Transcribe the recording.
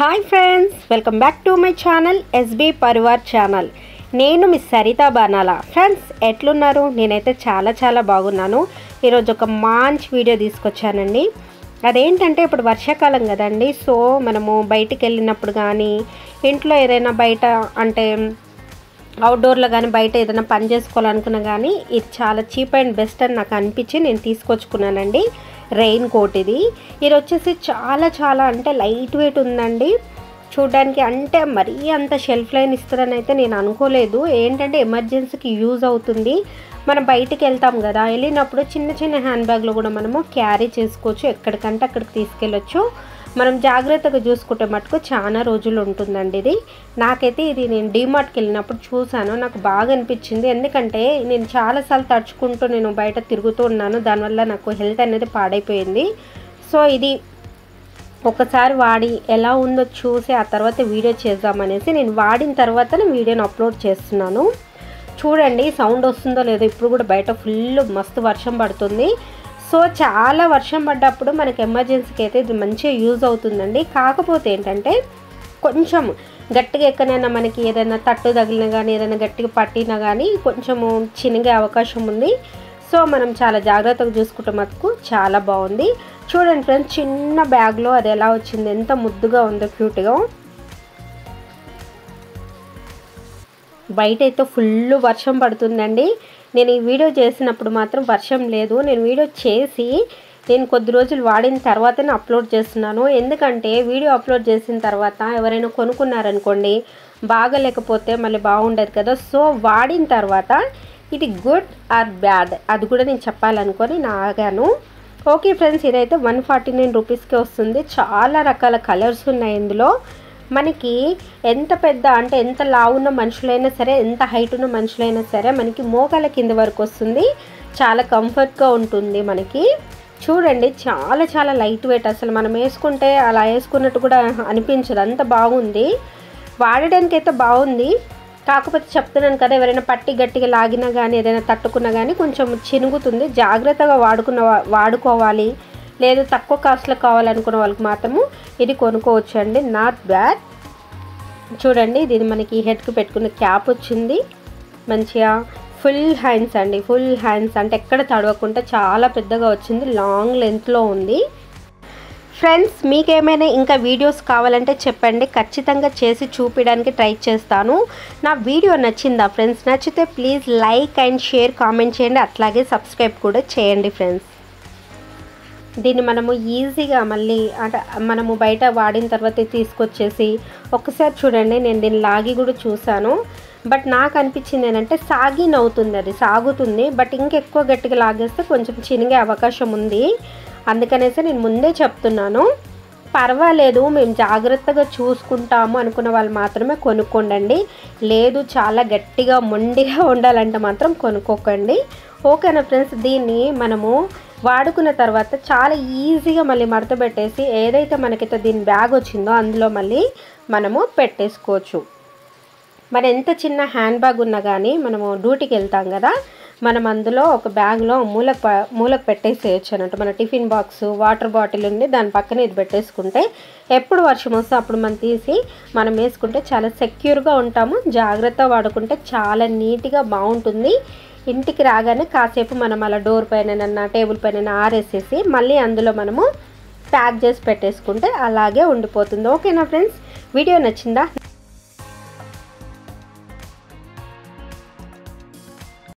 hi friends welcome back to my channel SB Parivar channel నేను miss Saritha Banala friends ఎట్లున్నారు నేనైతే చాలా చాలా బాగున్నాను ఈరోజు ఒక మంచి వీడియో తీసుకొచ్చానండి అదేంటంటే ఇప్పుడు వర్షాకాలం కదండి సో మనము బయటికి వెళ్ళినప్పుడు కానీ ఇంట్లో ఏదైనా బయట అంటే అవుట్డోర్లో కానీ బయట ఏదైనా పని చేసుకోవాలనుకున్నా కానీ ఇది చాలా చీప్ అండ్ బెస్ట్ అని నాకు అనిపించి నేను తీసుకొచ్చుకున్నానండి రెయిన్ కోట్ ఇది ఇది వచ్చేసి చాలా చాలా అంటే లైట్ వెయిట్ ఉందండి చూడడానికి అంటే మరీ అంత షెల్ఫ్ లైన్ ఇస్తుందని అయితే నేను అనుకోలేదు ఏంటంటే ఎమర్జెన్సీకి యూజ్ అవుతుంది మనం బయటికి వెళ్తాం కదా వెళ్ళినప్పుడు చిన్న చిన్న హ్యాండ్ బ్యాగ్లో కూడా మనము క్యారీ చేసుకోవచ్చు ఎక్కడికంటే అక్కడికి తీసుకెళ్ళొచ్చు మనం జాగ్రత్తగా చూసుకుంటే మటుకు చాలా రోజులు ఉంటుందండి ఇది నాకైతే ఇది నేను డీమార్ట్కి వెళ్ళినప్పుడు చూశాను నాకు బాగా అనిపించింది ఎందుకంటే నేను చాలాసార్లు తడుచుకుంటూ నేను బయట తిరుగుతూ ఉన్నాను దానివల్ల నాకు హెల్త్ అనేది పాడైపోయింది సో ఇది ఒకసారి వాడి ఎలా ఉందో చూసి ఆ తర్వాత వీడియో చేద్దామనేసి నేను వాడిన తర్వాత నేను వీడియోని అప్లోడ్ చేస్తున్నాను చూడండి సౌండ్ వస్తుందో లేదో ఇప్పుడు కూడా బయట ఫుల్ మస్తు వర్షం పడుతుంది సో చాలా వర్షం పడ్డప్పుడు మనకి ఎమర్జెన్సీకి అయితే ఇది మంచిగా యూజ్ అవుతుందండి కాకపోతే ఏంటంటే కొంచెం గట్టిగా ఎక్కడైనా మనకి ఏదైనా తట్టు తగిలినా కానీ ఏదైనా గట్టిగా పట్టినా కానీ కొంచెము చినిగే అవకాశం ఉంది సో మనం చాలా జాగ్రత్తగా చూసుకుంటే మటుకు చాలా బాగుంది చూడండి ఫ్రెండ్స్ చిన్న బ్యాగ్లో అది ఎలా వచ్చింది ఎంత ముద్దుగా ఉందో క్యూట్గా బయట అయితే ఫుల్ వర్షం పడుతుందండి నేను ఈ వీడియో చేసినప్పుడు మాత్రం వర్షం లేదు నేను వీడియో చేసి నేను కొద్ది రోజులు వాడిన తర్వాతనే అప్లోడ్ చేస్తున్నాను ఎందుకంటే వీడియో అప్లోడ్ చేసిన తర్వాత ఎవరైనా కొనుక్కున్నారనుకోండి బాగలేకపోతే మళ్ళీ బాగుండదు కదా సో వాడిన తర్వాత ఇది గుడ్ ఆర్ బ్యాడ్ అది కూడా నేను చెప్పాలనుకొని నా ఆగాను ఓకే ఫ్రెండ్స్ ఇదైతే వన్ ఫార్టీ నైన్ రూపీస్కి వస్తుంది చాలా రకాల కలర్స్ ఉన్నాయి ఇందులో మనకి ఎంత పెద్ద అంటే ఎంత లావున్న మనుషులైనా సరే ఎంత హైట్ ఉన్న మనుషులైనా సరే మనకి మోకాల కింద వరకు వస్తుంది చాలా కంఫర్ట్గా ఉంటుంది మనకి చూడండి చాలా చాలా లైట్ వెయిట్ అసలు మనం వేసుకుంటే అలా వేసుకున్నట్టు కూడా అనిపించదు అంత బాగుంది వాడడానికి అయితే బాగుంది కాకపోతే చెప్తున్నాను కదా ఎవరైనా పట్టి గట్టిగా లాగినా కానీ ఏదైనా తట్టుకున్నా కానీ కొంచెం చినుగుతుంది జాగ్రత్తగా వాడుకున్న వాడుకోవాలి లేదు తక్కువ కాస్ట్లో కావాలనుకున్న వాళ్ళకి మాత్రము ఇది కొనుక్కోవచ్చు అండి నాట్ బ్యాడ్ చూడండి ఇది మనకి హెడ్కి పెట్టుకున్న క్యాప్ వచ్చింది మంచిగా ఫుల్ హ్యాండ్స్ అండి ఫుల్ హ్యాండ్స్ అంటే ఎక్కడ తడవకుండా చాలా పెద్దగా వచ్చింది లాంగ్ లెంత్లో ఉంది ఫ్రెండ్స్ మీకేమైనా ఇంకా వీడియోస్ కావాలంటే చెప్పండి ఖచ్చితంగా చేసి చూపించడానికి ట్రై చేస్తాను నా వీడియో నచ్చిందా ఫ్రెండ్స్ నచ్చితే please like and share comment చేయండి అట్లాగే సబ్స్క్రైబ్ కూడా చేయండి ఫ్రెండ్స్ దీన్ని మనము ఈజీగా మళ్ళీ అంటే మనము బయట వాడిన తర్వాత తీసుకొచ్చేసి ఒక్కసారి చూడండి నేను దీన్ని లాగి కూడా చూశాను బట్ నాకు అనిపించింది ఏంటంటే సాగిన్ అవుతుంది అది సాగుతుంది బట్ ఇంకెక్కువ గట్టిగా లాగేస్తే కొంచెం చినిగే అవకాశం ఉంది అందుకనేసి నేను ముందే చెప్తున్నాను పర్వాలేదు మేము జాగ్రత్తగా చూసుకుంటాము అనుకున్న వాళ్ళు మాత్రమే కొనుక్కోండి లేదు చాలా గట్టిగా మొండిగా ఉండాలంటే మాత్రం కొనుక్కోకండి ఓకేనా ఫ్రెండ్స్ దీన్ని మనము వాడుకున్న తర్వాత చాలా ఈజీగా మళ్ళీ మడత పెట్టేసి ఏదైతే మనకైతే దీని బ్యాగ్ వచ్చిందో అందులో మళ్ళీ మనము పెట్టేసుకోవచ్చు మరి ఎంత చిన్న హ్యాండ్ బ్యాగ్ ఉన్నా కానీ మనము డ్యూటీకి వెళ్తాం కదా మనం అందులో ఒక బ్యాగ్లో మూలకు మూలకు పెట్టేసేయచ్చు అన్నట్టు మన టిఫిన్ బాక్స్ వాటర్ బాటిల్ ఉంది దాని పక్కన ఇది పెట్టేసుకుంటే ఎప్పుడు వర్షం వస్తే అప్పుడు మనం తీసి మనం వేసుకుంటే చాలా సెక్యూర్గా ఉంటాము జాగ్రత్త వాడుకుంటే చాలా నీట్గా బాగుంటుంది ఇంటికి రాగానే కాసేపు మనం అలా డోర్ పైన టేబుల్ పైన ఆరేసేసి మళ్ళీ అందులో మనము ప్యాక్ చేసి పెట్టేసుకుంటే అలాగే ఉండిపోతుంది ఓకేనా ఫ్రెండ్స్ వీడియో నచ్చిందా